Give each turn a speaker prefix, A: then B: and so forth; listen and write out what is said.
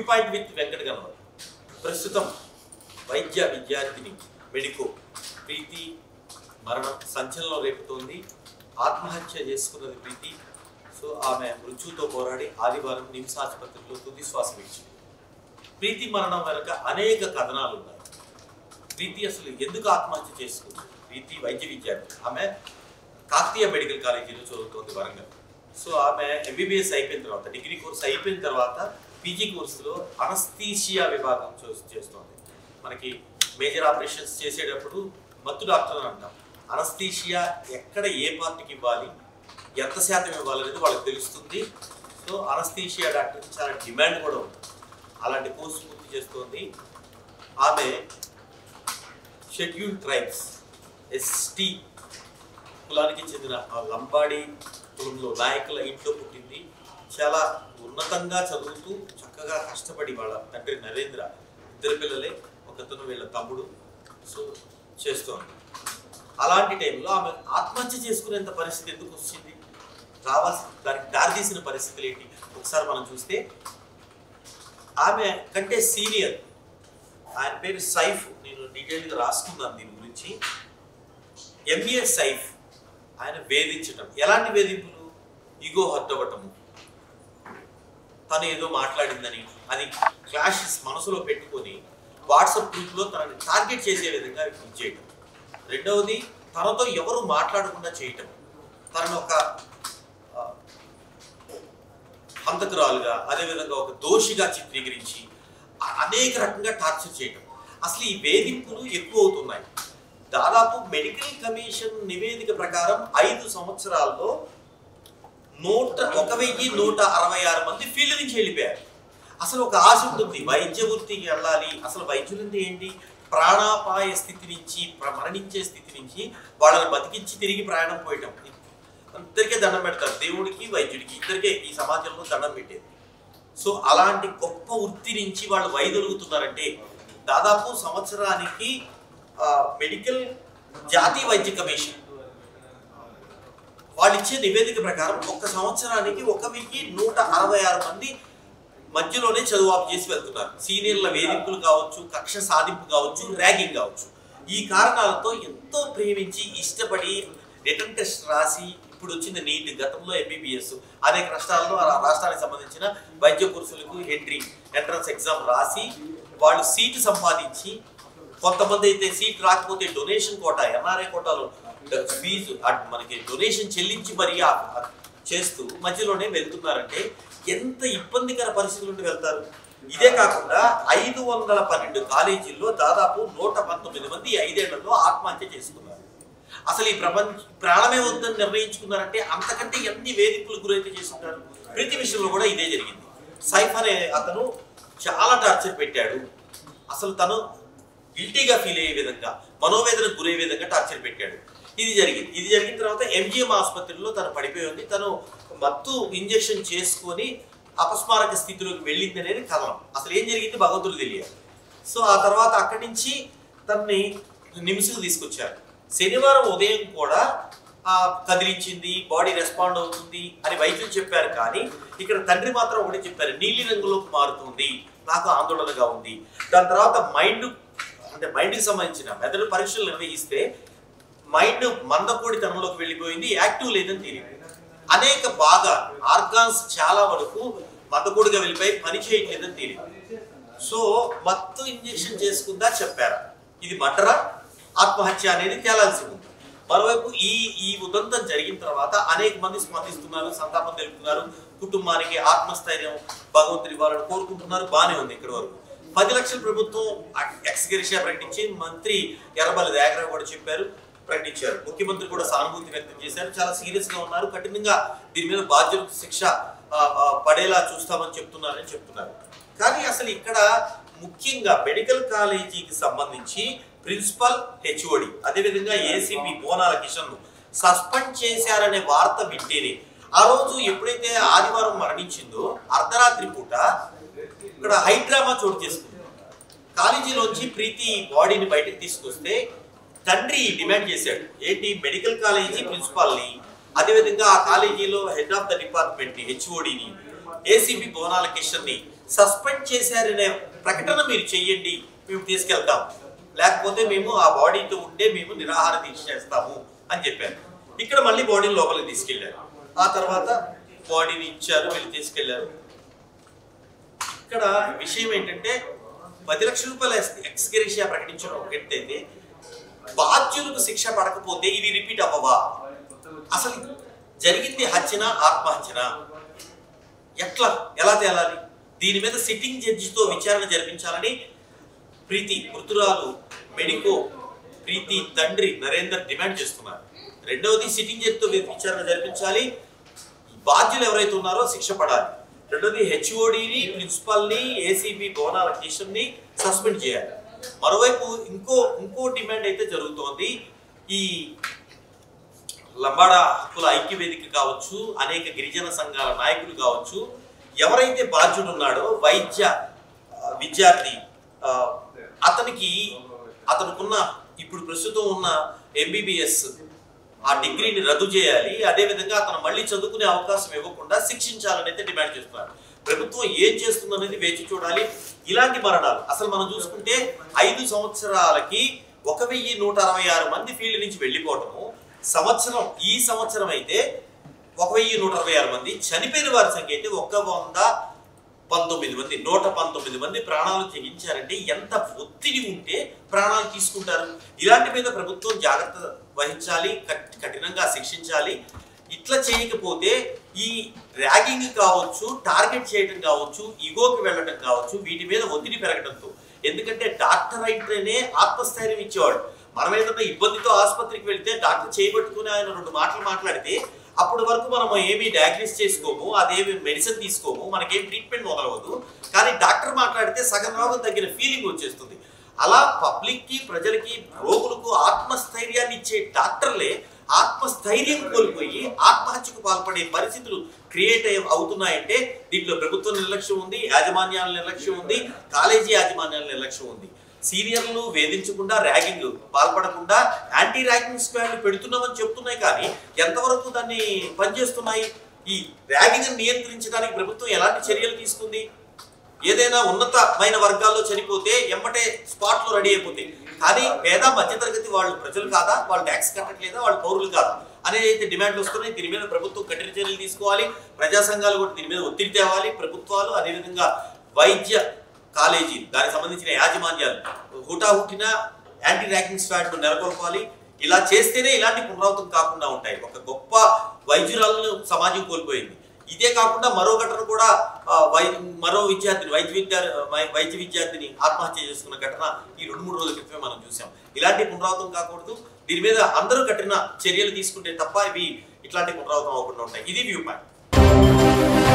A: point with Venkata Ganapati ప్రస్తుతం వైద్య విద్యార్థిని మెడికో ప్రీతి మరణం సంచలనం రేపుతోంది ఆత్మహత్య చేసుకున్నది ప్రీతి సో ఆమె మృత్యుతో పోరాడి ఆదివారం నిమ్స్ ఆసుపత్రిలో తుది శ్వాస విడిచింది ప్రీతి మరణం వెనుక అనేక కథనాలు ఉన్నాయి ప్రీతి అసలు ఎందుకు ఆత్మహత్య చేసుకుంది ప్రీతి వైద్య విద్యార్థి ఆమె కాకతీయ మెడికల్ కాలేజీలో చదువుతోంది వరంగల్ సో ఆమె ఎంబీబీఎస్ అయిపోయిన తర్వాత డిగ్రీ కోర్స్ అయిపోయిన తర్వాత పీజీ కోర్సులో అనస్థీషియా విభాగం చూ- చేస్తోంది మనకి మేజర్ ఆపరేషన్స్ చేసేటప్పుడు మత్తు డాక్టర్ అని అంటాం అనస్థీషియా ఎక్కడ ఏ పార్టీకి ఇవ్వాలి ఎంత శాతం ఇవ్వాలనేది వాళ్ళకి తెలుస్తుంది సో అనస్థీషియా డాక్టర్కి చాలా డిమాండ్ కూడా ఉంది అలాంటి కోర్సు పూర్తి చేస్తోంది ఆమె షెడ్యూల్ ట్రైబ్స్ ఎస్టీ కులానికి చెందిన ఆ లంబాడి కులంలో నాయకుల ఇంట్లో పుట్టింది చాలా ఉన్నతంగా చదువుతూ చక్కగా కష్టపడి వాళ్ళ తండ్రి నరేంద్ర ఇద్దరు పిల్లలే ఒకతను వీళ్ళ తమ్ముడు సో చేస్తోంది అలాంటి టైంలో ఆమె ఆత్మహత్య చేసుకునేంత పరిస్థితి ఎందుకు వచ్చింది రావాల్సిన దానికి దారితీసిన పరిస్థితులు ఏంటి ఒకసారి మనం చూస్తే ఆమె కంటే సీనియర్ ఆయన పేరు సైఫ్ నేను డీటెయిల్గా రాసుకున్నాను దీని గురించి ఎంబీఏ సైఫ్ ఆయన వేధించటం ఎలాంటి వేధింపులు ఇగో హర్ట్ అవ్వటము తను ఏదో మాట్లాడిందని అది క్లాషెస్ మనసులో పెట్టుకొని వాట్సాప్ గ్రూప్లో తనని టార్గెట్ చేసే విధంగా ఇది చేయటం రెండవది తనతో ఎవరు మాట్లాడకుండా చేయటం తనను ఒక ఆ, హంతకురాలుగా అదేవిధంగా ఒక దోషిగా చిత్రీకరించి అ- అనేక రకంగా టార్చర్ చేయటం అసలు ఈ వేధింపులు ఎక్కువ అవుతున్నాయి దాదాపు మెడికల్ కమిషన్ నివేదిక ప్రకారం ఐదు సంవత్సరాల్లో నూట ఒక వెయ్యి నూట అరవై ఆరు మంది ఫీల్డ్ నుంచి వెళ్ళిపోయారు అసలు ఒక ఆశ ఉంటుంది వైద్య వృత్తికి వెళ్ళాలి అసలు వైద్యులు అంటే ఏంటి ప్రాణాపాయ స్థితి నుంచి ప్ర- మరణించే స్థితి నుంచి వాళ్ళని బతికించి తిరిగి ప్రయాణం పోయటం ఇద్దరికే దండం పెడతారు దేవుడికి వైద్యుడికి ఇద్దరికే ఈ సమాజంలో దండం పెట్టేది సో అలాంటి గొప్ప వృత్తి నుంచి వాళ్ళు వైదొలుగుతున్నారంటే దాదాపు సంవత్సరానికి ఆ, మెడికల్ జాతీయ వైద్య కమిషన్ వాళ్ళు ఇచ్చే నివేదిక ప్రకారం ఒక్క సంవత్సరానికి ఒక వెయ్యి నూట అరవై ఆరు మంది మధ్యలోనే చదువు ఆపు చేసి వెళ్తున్నారు సీనియర్ల వేధింపులు కావచ్చు కక్ష సాధింపు కావచ్చు ర్యాగింగ్ కావచ్చు ఈ కారణాలతో ఎంతో ప్రేమించి ఇష్టపడి రిటర్న్ టెస్ట్ రాసి ఇప్పుడు వచ్చిన నీట్ గతంలో ఎంబీబీఎస్ అనేక రాష్ట్రాల్లో ఆ రాష్ట్రానికి సంబంధించిన వైద్య కోర్సులకు ఎంట్రీ ఎంట్రన్స్ ఎగ్జామ్ రాసి వాళ్ళు సీటు సంపాదించి కొంతమంది అయితే సీట్ రాకపోతే డొనేషన్ కోటా ఎన్ఆర్ఐ కోటాలో ఫీజు అట్ మనకి డొనేషన్ చెల్లించి మరీ ఆ- ఆ చేస్తూ మధ్యలోనే వెళ్తున్నారంటే ఎంత ఇబ్బందికర పరిస్థితుల నుండి వెళ్తారు ఇదే కాకుండా ఐదు వందల పన్నెండు కాలేజీల్లో దాదాపు నూట పంతొమ్మిది మంది ఈ ఐదేళ్లలో ఆత్మహత్య చేసుకున్నారు అసలు ఈ ప్రపంచ ప్రాణమే వద్దని నిర్ణయించుకున్నారంటే అంతకంటే ఎన్ని వేధింపులు గురైతే చేసుకుంటారు ప్రతి విషయంలో కూడా ఇదే జరిగింది సైఫ్ అనే అతను చాలా టార్చర్ పెట్టాడు అసలు తను గిల్టీగా ఫీల్ అయ్యే విధంగా మనోవేదనకు గురయ్యే విధంగా టార్చర్ పెట్టాడు ఇది జరిగింది ఇది జరిగిన తర్వాత ఎంజిఎం ఆసుపత్రిలో తను పడిపోయి ఉంది తను మత్తు ఇంజెక్షన్ చేసుకొని అపస్మారక స్థితిలోకి వెళ్ళింది అనేది కథనం అసలు ఏం జరిగింది భగవంతుడు తెలియాలి సో ఆ తర్వాత అక్కడి నుంచి తనని నిమిషకు తీసుకొచ్చారు శనివారం ఉదయం కూడా ఆ, కదిలించింది బాడీ రెస్పాండ్ అవుతుంది అని వైద్యులు చెప్పారు కానీ ఇక్కడ తండ్రి మాత్రం ఒకటి చెప్పారు నీలి రంగులోకి మారుతుంది నాకు ఆందోళనగా ఉంది దాని తర్వాత మైండ్ అంటే మైండ్కి సంబంధించిన మెదడు పరీక్షలు నిర్వహిస్తే మైండ్ మందకోడితనంలోకి వెళ్ళిపోయింది యాక్టివ్ లేదని తెలియదు అనేక బాగా ఆర్గాన్స్ చాలా వరకు మందకోడిగా వెళ్ళిపోయి పని చేయట్లేదని తెలియదు సో మత్తు ఇంజెక్షన్ చేసుకుందా చెప్పారా ఇది మటరా ఆత్మహత్య అనేది తేలాల్సి ఉంది మరోవైపు ఈ ఈ ఉదంతం జరిగిన తర్వాత అనేక మంది స్పందిస్తున్నారు సంతాపం తెలుపుతున్నారు కుటుంబానికి ఆత్మస్థైర్యం భగవంతుడి ఇవ్వాలని కోరుకుంటున్నారు బానే ఉంది ఇక్కడ వరకు పది లక్షల ప్రభుత్వం ఎక్స్గరిషియా ప్రకటించి మంత్రి ఎర్రబల్లి దయాకరావు కూడా చెప్పారు ప్రకటించారు ముఖ్యమంత్రి కూడా సానుభూతి వ్యక్తం చేశారు చాలా సీరియస్ గా ఉన్నారు కఠినంగా దీని మీద బాధ్యులకు శిక్ష ఆ, ఆ, పడేలా చూస్తామని చెప్తున్నారని చెప్తున్నారు కానీ అసలు ఇక్కడ ముఖ్యంగా మెడికల్ కాలేజీకి సంబంధించి ప్రిన్సిపల్ హెచ్ఓడి అదేవిధంగా ఏసీపీ బోనాల కిషన్ సస్పెండ్ చేశారనే వార్త వింటేనే ఆ రోజు ఎప్పుడైతే ఆదివారం మరణించిందో అర్ధరాత్రి పూట ఇక్కడ హైడ్రామా చోటు చేసుకుంది కాలేజీలోంచి ప్రీతి బాడీని బయటకు తీసుకొస్తే తండ్రి డిమాండ్ చేశాడు ఏంటి మెడికల్ కాలేజీ ప్రిన్సిపాల్ని అదేవిధంగా ఆ కాలేజీలో హెడ్ ఆఫ్ ద డిపార్ట్మెంట్ ని హెచ్ఓడిని ఏసీబీ భవనాల కిషన్ ని సస్పెండ్ చేశారనే ప్రకటన మీరు చెయ్యండి మేము తీసుకెళ్తాం లేకపోతే మేము ఆ బాడీతో ఉండే మేము నిరాహార దీక్ష చేస్తాము అని చెప్పారు ఇక్కడ మళ్ళీ బాడీని లోపలికి తీసుకెళ్లారు ఆ తర్వాత బాడీని ఇచ్చారు వీళ్ళు తీసుకెళ్లారు ఇక్కడ విషయం ఏంటంటే పది లక్షల రూపాయల ఎక్స్గ్రేషియా ప్రకటించడం ఒక ఎత్తు అయితే బాధ్యులకు శిక్ష పడకపోతే ఇవి రిపీట్ అవ్వవా అసలు జరిగింది హత్యనా ఆత్మహత్యనా ఎట్లా ఎలా తేలాలి దీని మీద సిట్టింగ్ జడ్జితో విచారణ జరిపించాలని ప్రీతి మృతురాలు మెడికో ప్రీతి తండ్రి నరేందర్ డిమాండ్ చేస్తున్నారు రెండవది సిట్టింగ్ జడ్జితో విచారణ జరిపించాలి బాధ్యులు ఎవరైతే ఉన్నారో శిక్ష పడాలి రెండోది హెచ్ఓడిని ప్రిన్సిపల్ని ఏసీబీ భవనాల ని సస్పెండ్ చేయాలి మరోవైపు ఇంకో ఇంకో డిమాండ్ అయితే జరుగుతోంది ఈ లంబాడా హక్కుల ఐక్య వేదిక కావచ్చు అనేక గిరిజన సంఘాల నాయకులు కావచ్చు ఎవరైతే బాధ్యుడు ఉన్నాడో వైద్య ఆ, విద్యార్థి ఆ, అతనికి అతనుకున్న ఇప్పుడు ప్రస్తుతం ఉన్న ఎంబీబీఎస్ ఆ డిగ్రీని రద్దు చేయాలి అదేవిధంగా అతను మళ్ళీ చదువుకునే అవకాశం ఇవ్వకుండా శిక్షించాలని అయితే డిమాండ్ చేస్తున్నారు ప్రభుత్వం ఏం చేస్తుందనేది వేచి చూడాలి ఇలాంటి మరణాలు అసలు మనం చూసుకుంటే ఐదు సంవత్సరాలకి ఒక వెయ్యి నూట అరవై ఆరు మంది ఫీల్డ్ నుంచి వెళ్ళిపోవటము సంవత్సరం ఈ సంవత్సరం అయితే ఒక వెయ్యి నూట అరవై ఆరు మంది చనిపోయిన వారి సంఖ్య అయితే ఒక వంద పంతొమ్మిది మంది నూట పంతొమ్మిది మంది ప్రాణాలు తెగించారంటే ఎంత ఒత్తిడి ఉంటే ప్రాణాలు తీసుకుంటారు ఇలాంటి మీద ప్రభుత్వం జాగ్రత్త వహించాలి కట్- కఠినంగా శిక్షించాలి ఇట్లా చేయకపోతే ఈ ర్యాగింగ్ కావచ్చు టార్గెట్ చేయడం కావచ్చు ఇగోకి వెళ్ళడం కావచ్చు వీటి మీద ఒత్తిడి పెరగడంతో ఎందుకంటే డాక్టర్ అయితేనే ఆత్మస్థైర్యం ఇచ్చేవాడు మనం ఏదైనా ఇబ్బందితో ఆసుపత్రికి వెళ్తే డాక్టర్ చేయబట్టుకుని ఆయన రెండు మాటలు మాట్లాడితే అప్పటి వరకు మనం ఏమీ డయాగ్నోస్ చేసుకోము అదేమి మెడిసిన్ తీసుకోము మనకేం ట్రీట్మెంట్ మొదలవదు కానీ డాక్టర్ మాట్లాడితే సగం రోగం తగ్గిన ఫీలింగ్ వచ్చేస్తుంది అలా పబ్లిక్ కి ప్రజలకి రోగులకు ఆత్మస్థైర్యాన్ని ఇచ్చే డాక్టర్లే ఆత్మస్థైర్యం కోల్పోయి ఆత్మహత్యకు పాల్పడే పరిస్థితులు క్రియేట్ అవుతున్నాయంటే దీంట్లో ప్రభుత్వ నిర్లక్ష్యం ఉంది యాజమాన్యాల నిర్లక్ష్యం ఉంది కాలేజీ యాజమాన్యాల నిర్లక్ష్యం ఉంది సీనియర్లు వేధించకుండా ర్యాగింగ్ పాల్పడకుండా యాంటీ ర్యాగింగ్ స్క్వాడ్లు పెడుతున్నామని చెప్తున్నాయి కానీ ఎంతవరకు దాన్ని పనిచేస్తున్నాయి ఈ ర్యాగింగ్ నియంత్రించడానికి ప్రభుత్వం ఎలాంటి చర్యలు తీసుకుంది ఏదైనా ఉన్నతమైన వర్గాల్లో చనిపోతే ఎంబటే స్పాట్ లో రెడీ అయిపోతాయి కానీ పేద మధ్యతరగతి వాళ్ళు ప్రజలు కాదా వాళ్ళు ట్యాక్స్ కట్టట్లేదా వాళ్ళు పౌరులు కాదా అనేది అయితే డిమాండ్లు వస్తున్నాయి దీని మీద ప్రభుత్వం కఠిన చర్యలు తీసుకోవాలి ప్రజా సంఘాలు కూడా దీని మీద ఒత్తిడి తేవాలి ప్రభుత్వాలు అదేవిధంగా వైద్య కాలేజీ దానికి సంబంధించిన యాజమాన్యాలు హుటాహుటిన యాంటీ ర్యాకింగ్ స్క్వాడ్ నెలకొల్పాలి ఇలా చేస్తేనే ఇలాంటి పునరావృతం కాకుండా ఉంటాయి ఒక గొప్ప వైద్యురాలను సమాజం కోల్పోయింది ఇదే కాకుండా మరో ఘటన కూడా ఆ, వై మరో విద్యార్థిని వైద్య విద్యార్థి వైద్య విద్యార్థిని ఆత్మహత్య చేసుకున్న ఘటన ఈ రెండు మూడు రోజుల క్రితమే మనం చూసాం ఇలాంటి పునరావృతం కాకూడదు దీని మీద అందరూ కఠిన చర్యలు తీసుకుంటే తప్ప ఇవి ఇట్లాంటి పునరావృతం అవ్వకుండా ఉంటాయి ఇది వ్యూ పాయింట్